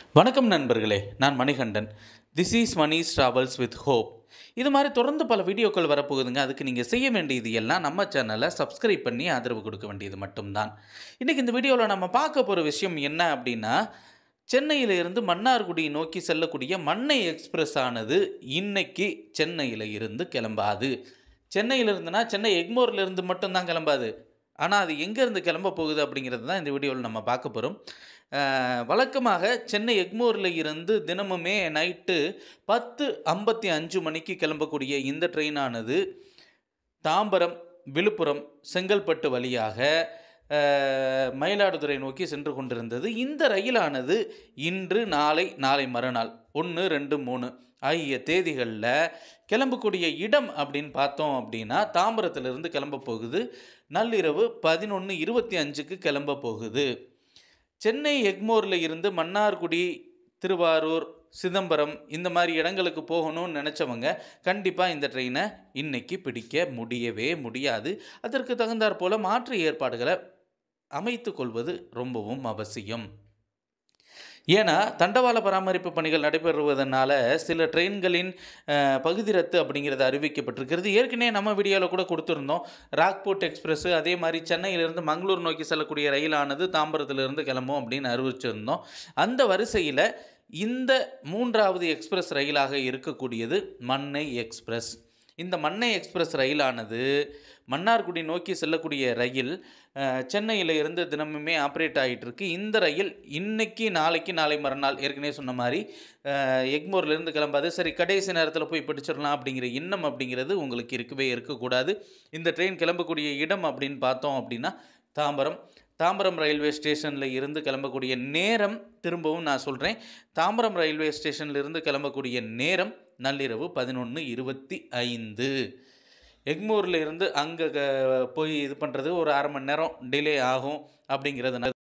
வணக்கம் நண்பர்களே நான் Manikandan this is Mani's travels with hope இது மாதிரி தொடர்ந்து பல வீடியோக்கள் வரப்போகுதுங்க அதுக்கு நீங்கள் செய்ய வேண்டியது எல்லாம் நம்ம சேனலை சப்ஸ்கிரைப் பண்ணி ஆதரவு கொடுக்க வேண்டியது மட்டும்தான் இன்றைக்கி இந்த வீடியோவில் நம்ம பார்க்க போகிற விஷயம் என்ன அப்படின்னா சென்னையிலிருந்து மன்னார்குடி நோக்கி செல்லக்கூடிய மண்ணை எக்ஸ்பிரஸ் ஆனது இன்னைக்கு சென்னையில் இருந்து கிளம்பாது சென்னையிலிருந்துனா சென்னை எக்மோர்ல இருந்து மட்டும்தான் கிளம்பாது ஆனால் அது எங்கேருந்து கிளம்ப போகுது அப்படிங்கிறது தான் இந்த வீடியோவில் நம்ம பார்க்க போகிறோம் வழக்கமாக சென்னை எக்மோரில் இருந்து தினமுமே நைட்டு பத்து ஐம்பத்தி அஞ்சு மணிக்கு கிளம்பக்கூடிய இந்த ட்ரெயினானது தாம்பரம் விழுப்புரம் செங்கல்பட்டு வழியாக அஹ், மயிலாடுதுறை நோக்கி சென்று கொண்டிருந்தது இந்த ரயிலானது இன்று நாளை நாளை மறுநாள் ஒன்று ரெண்டு மூணு ஆகிய தேதிகளில் கிளம்பக்கூடிய இடம் அப்படின்னு பார்த்தோம் அப்படின்னா தாம்பரத்திலிருந்து கிளம்ப போகுது நள்ளிரவு பதினொன்று இருபத்தி அஞ்சுக்கு கிளம்ப போகுது சென்னை எக்மோரில் இருந்து மன்னார்குடி திருவாரூர் சிதம்பரம் இந்த மாதிரி இடங்களுக்கு போகணும்னு நினச்சவங்க கண்டிப்பாக இந்த ட்ரெயினை இன்னைக்கு பிடிக்க முடியவே முடியாது அதற்கு தகுந்தாற் போல் மாற்று ஏற்பாடுகளை அமைத்து கொள்வது ரொம்பவும் அவசியம் ஏன்னா தண்டவாள பராமரிப்பு பணிகள் நடைபெறுவதனால சில ட்ரெயின்களின் அஹ், பகுதி ரத்து அப்படிங்கிறது அறிவிக்கப்பட்டிருக்கிறது ஏற்கனவே நம்ம வீடியோவில் கூட கொடுத்துருந்தோம் ராக்போர்ட் எக்ஸ்பிரஸ் அதே மாதிரி சென்னையிலிருந்து மங்களூர் நோக்கி செல்லக்கூடிய ரயிலானது தாம்பரத்திலிருந்து கிளம்பும் அப்படின்னு அறிவிச்சிருந்தோம் அந்த வரிசையில் இந்த மூன்றாவது எக்ஸ்பிரஸ் ரயிலாக இருக்கக்கூடியது மண்ணை எக்ஸ்பிரஸ் இந்த மண்ணை எக்ஸ்பிரஸ் ரயிலானது மன்னார்குடி நோக்கி செல்லக்கூடிய ரயில் அஹ், சென்னையில இருந்து தினமுமே ஆப்ரேட் ஆகிட்டு இருக்கு இந்த ரயில் இன்னைக்கு நாளைக்கு நாளை மறுநாள் ஏற்கனவே சொன்ன மாதிரி அஹ், எக்மோர்லேருந்து கிளம்பாது சரி கடைசி நேரத்தில் போய் பிடிச்சிடலாம் அப்படிங்கிற எண்ணம் அப்படிங்கிறது உங்களுக்கு இருக்கவே இருக்கக்கூடாது இந்த ட்ரெயின் கிளம்பக்கூடிய இடம் அப்படின்னு பார்த்தோம் அப்படின்னா தாம்பரம் தாம்பரம் ரயில்வே ஸ்டேஷனில் இருந்து கிளம்பக்கூடிய நேரம் திரும்பவும் நான் சொல்கிறேன் தாம்பரம் ரயில்வே ஸ்டேஷனில் இருந்து கிளம்பக்கூடிய நேரம் நள்ளிரவு பதினொன்று இருபத்தி ஐந்து எக்மூரில் இருந்து அங்கே போய் இது பண்ணுறது ஒரு அரை மணி நேரம் டிலே ஆகும் அப்படிங்கிறதுனால